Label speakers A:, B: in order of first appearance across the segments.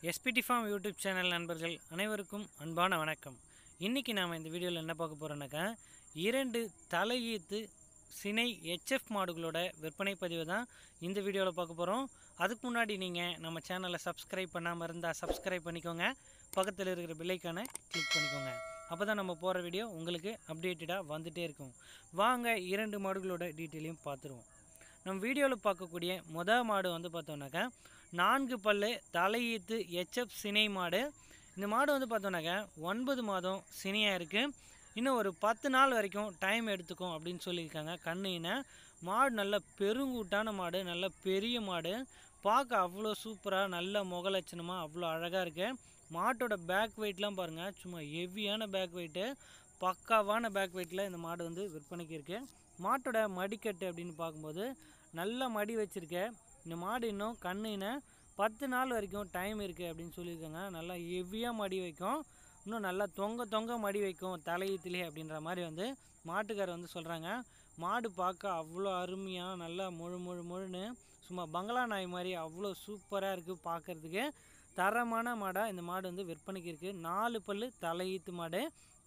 A: SPD farm YouTube channel நண்பர்கள் அனைவருக்கும் அன்பான வணக்கம் இன்றைக்கி நாம் இந்த வீடியோவில் என்ன பார்க்க போகிறோன்னாக்கா இரண்டு தலையீத்து சினை ஹெச்எஃப் மாடுகளோட விற்பனை பதிவு தான் இந்த வீடியோவில் பார்க்க போகிறோம் அதுக்கு முன்னாடி நீங்கள் நம்ம சேனலை சப்ஸ்கிரைப் பண்ணாமல் இருந்தால் சப்ஸ்கிரைப் பண்ணிக்கோங்க பக்கத்தில் இருக்கிற பில்லைக்கான கிளிக் பண்ணிக்கோங்க அப்போ தான் நம்ம போகிற வீடியோ உங்களுக்கு அப்டேட்டடாக வந்துகிட்டே இருக்கும் வாங்க இரண்டு மாடுகளோட டீட்டெயிலையும் பார்த்துருவோம் நம்ம வீடியோவில் பார்க்கக்கூடிய முத மாடு வந்து பார்த்தோம்னாக்கா நான்கு பல்லு தலையீத்து எச்எஃப் சினை மாடு இந்த மாடு வந்து பார்த்தோம்னாக்கா ஒன்பது மாதம் சினையாக இருக்குது இன்னும் ஒரு பத்து நாள் வரைக்கும் டைம் எடுத்துக்கும் அப்படின்னு சொல்லியிருக்காங்க கண்ணுன மாடு நல்ல பெருங்கூட்டான மாடு நல்ல பெரிய மாடு பார்க்க அவ்வளோ சூப்பராக நல்ல முகலட்சணமாக அவ்வளோ அழகாக இருக்கு மாட்டோட பேக் வெயிட்லாம் பாருங்கள் சும்மா ஹெவியான பேக் வெயிட்டு பக்காவான பேக் வெயிட்டில் இந்த மாடு வந்து விற்பனைக்கு இருக்குது மாட்டோட மடிக்கட்டு அப்படின்னு பார்க்கும்போது நல்ல மடி வச்சுருக்க இந்த மாடு இன்னும் கண்ணுன பத்து நாள் வரைக்கும் டைம் இருக்குது அப்படின்னு சொல்லியிருக்காங்க நல்லா ஹெவியாக மடி வைக்கும் இன்னும் நல்லா தொங்க தொங்க மடி வைக்கும் தலையீத்திலே அப்படின்ற மாதிரி வந்து மாட்டுக்காரர் வந்து சொல்கிறாங்க மாடு பார்க்க அவ்வளோ அருமையாக நல்லா முழு முழு முழுன்னு சும்மா பங்களா நாய் மாதிரி அவ்வளோ சூப்பராக இருக்குது பார்க்குறதுக்கு தரமான மாடாக இந்த மாடு வந்து விற்பனைக்கு இருக்குது நாலு பல்லு தலையீத்து மாடு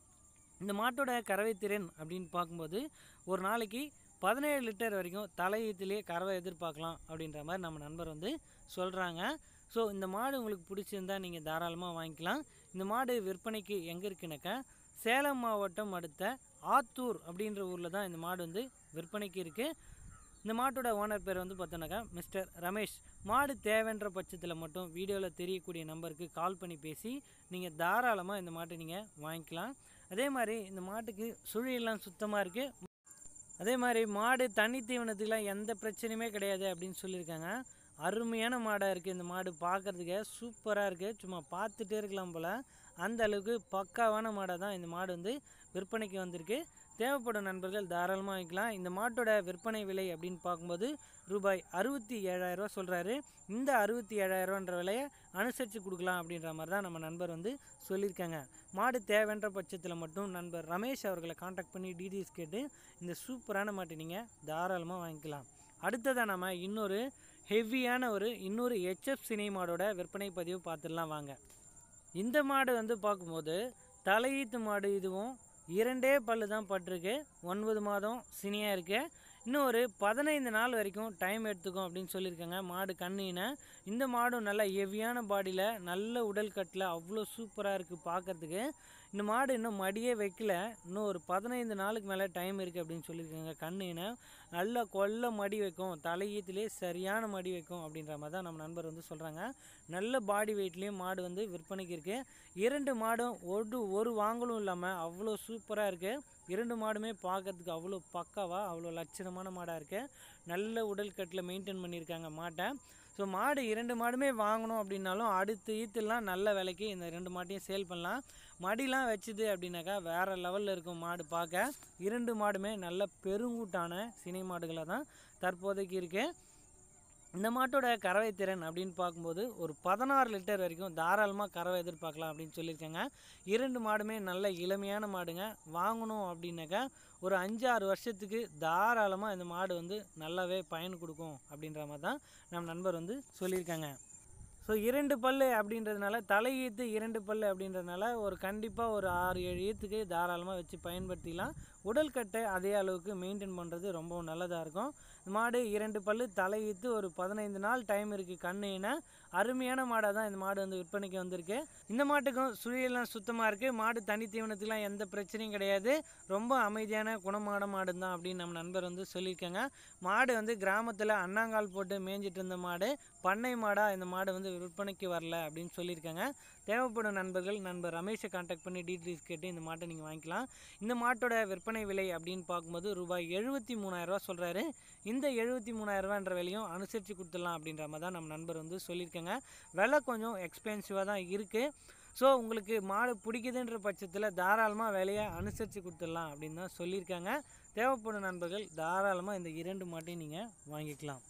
A: இந்த மாட்டோட கறவை திறன் அப்படின்னு பார்க்கும்போது ஒரு நாளைக்கு பதினேழு லிட்டர் வரைக்கும் தலையீத்திலே கறவை எதிர்பார்க்கலாம் அப்படின்ற மாதிரி நம்ம நண்பர் வந்து சொல்கிறாங்க ஸோ இந்த மாடு உங்களுக்கு பிடிச்சிருந்தா நீங்கள் தாராளமாக வாங்கிக்கலாம் இந்த மாடு விற்பனைக்கு எங்கே இருக்குனாக்கா சேலம் மாவட்டம் அடுத்த ஆத்தூர் அப்படின்ற ஊரில் தான் இந்த மாடு வந்து விற்பனைக்கு இருக்குது இந்த மாட்டோட ஓனர் பேர் வந்து பார்த்தோன்னாக்கா மிஸ்டர் ரமேஷ் மாடு தேவைன்ற பட்சத்தில் மட்டும் வீடியோவில் தெரியக்கூடிய நம்பருக்கு கால் பண்ணி பேசி நீங்கள் தாராளமாக இந்த மாட்டை நீங்கள் வாங்கிக்கலாம் அதே மாதிரி இந்த மாட்டுக்கு சுழியெல்லாம் சுத்தமாக இருக்குது அதே மாதிரி மாடு தண்ணி தீவனத்துக்குலாம் எந்த பிரச்சனையுமே கிடையாது அப்படின்னு சொல்லியிருக்காங்க அருமையான மாடாக இருக்குது இந்த மாடு பார்க்குறதுக்கே சூப்பராக இருக்குது சும்மா பார்த்துட்டே இருக்கலாம் போல் அந்த அளவுக்கு பக்காவான மாடாக தான் இந்த மாடு வந்து விற்பனைக்கு வந்திருக்கு தேவைப்படும் நண்பர்கள் தாராளமாக வாங்கிக்கலாம் இந்த மாட்டோட விற்பனை விலை அப்படின்னு பார்க்கும்போது ரூபாய் அறுபத்தி ஏழாயிரரூவா சொல்கிறாரு இந்த அறுபத்தி ஏழாயிரரூவான்ற விலையை அனுசரித்து கொடுக்கலாம் அப்படின்ற மாதிரி தான் நம்ம நண்பர் வந்து சொல்லியிருக்காங்க மாடு தேவைன்ற பட்சத்தில் மட்டும் நண்பர் ரமேஷ் அவர்களை காண்டாக்ட் பண்ணி டீட்டெயில்ஸ் கேட்டு இந்த சூப்பரான மாட்டை நீங்கள் தாராளமாக வாங்கிக்கலாம் அடுத்ததாக நம்ம இன்னொரு ஹெவியான ஒரு இன்னொரு ஹெச்எஃப் சினை மாடோட விற்பனை பதிவு பார்த்துடலாம் வாங்க இந்த மாடு வந்து பார்க்கும்போது தலையீத்து மாடு இதுவும் இரண்டே பல்லு தான் பட்டிருக்கு ஒன்பது மாதம் சினியாக இருக்கு இன்னும் ஒரு பதினைந்து நாள் வரைக்கும் டைம் எடுத்துக்கும் அப்படின்னு சொல்லியிருக்காங்க மாடு கண்ணின இந்த மாடும் நல்ல ஹெவியான பாடியில் நல்ல உடல் கட்டில் அவ்வளோ சூப்பராக இருக்குது பார்க்குறதுக்கு இந்த மாடு இன்னும் மடியே வைக்கல இன்னும் ஒரு பதினைந்து நாளுக்கு மேலே டைம் இருக்குது அப்படின்னு சொல்லியிருக்காங்க கண்ணின நல்ல கொல்ல மடி வைக்கும் தலையீத்திலே சரியான மடி வைக்கும் அப்படின்ற மாதிரி தான் நம்ம நண்பர் வந்து சொல்கிறாங்க நல்ல பாடி வெயிட்லேயும் மாடு வந்து விற்பனைக்கு இருக்குது இரண்டு மாடும் ஒரு ஒரு வாங்கலும் இல்லாமல் அவ்வளோ சூப்பராக இருக்குது இரண்டு மாடுமே பார்க்கறதுக்கு அவ்வளோ பக்காவாக அவ்வளோ லட்சணமான மாடாக இருக்குது நல்ல உடல் கட்டில் மெயின்டைன் பண்ணியிருக்காங்க மாட்டை ஸோ மாடு இரண்டு மாடுமே வாங்கணும் அப்படின்னாலும் அடுத்த ஈத்துலாம் நல்ல விலைக்கு இந்த ரெண்டு மாட்டையும் சேல் பண்ணலாம் மடிலாம் வச்சுது அப்படின்னாக்கா வேறு லெவலில் இருக்கும் மாடு பார்க்க இரண்டு மாடுமே நல்ல பெருங்கூட்டான சினை மாடுகளாக தான் தற்போதைக்கு இருக்குது இந்த மாட்டோட கறவை திறன் அப்படின்னு பார்க்கும்போது ஒரு பதினாறு லிட்டர் வரைக்கும் தாராளமாக கறவை எதிர்பார்க்கலாம் அப்படின்னு சொல்லியிருக்காங்க இரண்டு மாடுமே நல்ல இளமையான மாடுங்க வாங்கணும் அப்படின்னாக்கா ஒரு அஞ்சு ஆறு வருஷத்துக்கு தாராளமாக இந்த மாடு வந்து நல்லாவே பயன் கொடுக்கும் அப்படின்ற மாதிரி தான் நம்ம நண்பர் வந்து சொல்லியிருக்காங்க ஸோ இரண்டு பல்லு அப்படின்றதுனால தலையீத்து இரண்டு பல்லு அப்படின்றதுனால ஒரு கண்டிப்பாக ஒரு ஆறு ஏழு ஈத்துக்கு தாராளமாக வச்சு பயன்படுத்திக்கலாம் உடல் கட்டை அதே அளவுக்கு மெயின்டைன் பண்ணுறது ரொம்ப நல்லதாக இருக்கும் இந்த மாடு இரண்டு பல்லு தலையீத்து ஒரு பதினைந்து நாள் டைம் இருக்குது கண்ணுனா அருமையான மாடாக தான் இந்த மாடு வந்து விற்பனைக்கு வந்திருக்கு இந்த மாட்டுக்கும் சுழியெல்லாம் சுத்தமாக இருக்குது மாடு தனி தீவனத்துக்குலாம் எந்த பிரச்சனையும் கிடையாது ரொம்ப அமைதியான குணமான மாடு தான் அப்படின்னு நம்ம நண்பர் வந்து சொல்லியிருக்காங்க மாடு வந்து கிராமத்தில் அண்ணாங்கால் போட்டு மேய்ஞ்சிட்டு இருந்த மாடு பண்ணை மாடாக இந்த மாடு வந்து விற்பனைக்கு வரல அப்படின்னு சொல்லியிருக்காங்க தேவைப்படும் நண்பர்கள் நண்பர் ரமேஷை காண்டாக்ட் பண்ணி டீட்டெயில்ஸ் கேட்டு இந்த மாட்டை நீங்கள் வாங்கிக்கலாம் இந்த மாட்டோட விற்பனை விலை அப்படின்னு பார்க்கும்போது ரூபாய் எழுபத்தி மூணாயிரரூவா சொல்கிறாரு இந்த எழுபத்தி மூணாயிரரூவான்ற விலையும் அனுசரித்து கொடுத்துடலாம் அப்படின்ற மாதிரி தான் நம்ம நண்பர் வந்து சொல்லியிருக்காங்க விலை கொஞ்சம் எக்ஸ்பென்சிவாக தான் இருக்குது ஸோ உங்களுக்கு மாடு பிடிக்குதுன்ற பட்சத்தில் தாராளமாக விலையை அனுசரித்து கொடுத்துடலாம் அப்படின்னு தான் சொல்லியிருக்காங்க தேவைப்படும் நண்பர்கள் தாராளமாக இந்த இரண்டு மாட்டையும் நீங்கள் வாங்கிக்கலாம்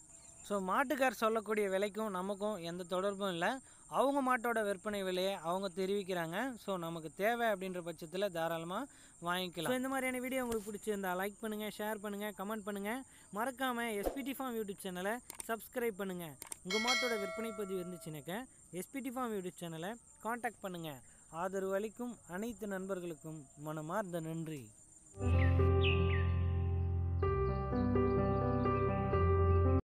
A: ஸோ மாட்டுக்கார் சொல்லக்கூடிய விலைக்கும் நமக்கும் எந்த தொடர்பும் இல்லை அவங்க மாட்டோட விற்பனை விலையை அவங்க தெரிவிக்கிறாங்க ஸோ நமக்கு தேவை அப்படின்ற பட்சத்தில் தாராளமாக வாங்கிக்கலாம் ஸோ இந்த மாதிரியான வீடியோ உங்களுக்கு பிடிச்சிருந்தா லைக் பண்ணுங்கள் ஷேர் பண்ணுங்கள் கமெண்ட் பண்ணுங்கள் மறக்காமல் எஸ்பிடி ஃபார்ம் யூடியூப் சேனலை சப்ஸ்கிரைப் பண்ணுங்கள் உங்கள் மாட்டோட விற்பனை பதிவு இருந்துச்சுனாக்க எஸ்பிடி ஃபார்ம் யூடியூப் சேனலை காண்டாக்ட் பண்ணுங்கள் ஆதரவு அளிக்கும் அனைத்து நண்பர்களுக்கும் மனமார்ந்த நன்றி